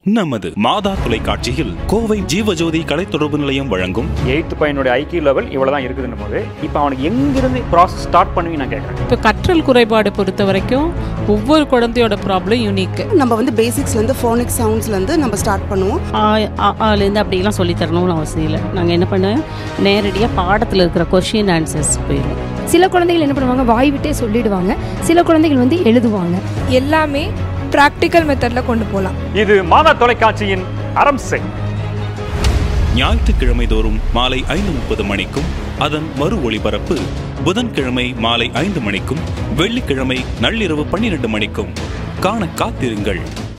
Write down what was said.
நமது மாதா தொலைக்காட்சியில் கோவை ஜீவஜோதி கலை தொடர்பு நிலையம் வழங்கும் எயித்து பையனுடைய ஐக்கியூ லெவல் இவ்வளோ தான் இருக்குதுன்னு போது இப்போ அவனுக்கு எங்கிருந்து ப்ராசஸ் ஸ்டார்ட் பண்ணுவீங்க நான் கேட்குறேன் இப்போ கற்றல் குறைபாடு பொறுத்த வரைக்கும் ஒவ்வொரு குழந்தையோட ப்ராப்ளம் யூனிக் நம்ம வந்து பேசிக்ஸ்லேருந்து ஃபோனிக் சவுண்ட்ஸ்லேருந்து நம்ம ஸ்டார்ட் பண்ணுவோம் ஆலேருந்து அப்படிலாம் சொல்லி தரணும்னு அவசியம் இல்லை நாங்கள் என்ன பண்ணுவோம் நேரடியாக பாடத்தில் இருக்கிற கொஷின் ஆன்சர்ஸ் போயிடுவோம் சில குழந்தைகள் என்ன பண்ணுவாங்க வாய் விட்டே சொல்லிடுவாங்க சில குழந்தைகள் வந்து எழுதுவாங்க எல்லாமே ப்ராக்டிக்கல் மெத்தடில் கொண்டு போகலாம் இது மாதா தொலைக்காட்சியின் அறம் செய் ஞாயிற்றுக்கிழமை தோறும் மாலை ஐந்து முப்பது மணிக்கும் அதன் மறு ஒளிபரப்பு புதன்கிழமை மாலை ஐந்து மணிக்கும் வெள்ளிக்கிழமை நள்ளிரவு பன்னிரண்டு மணிக்கும் காண காத்திருங்கள்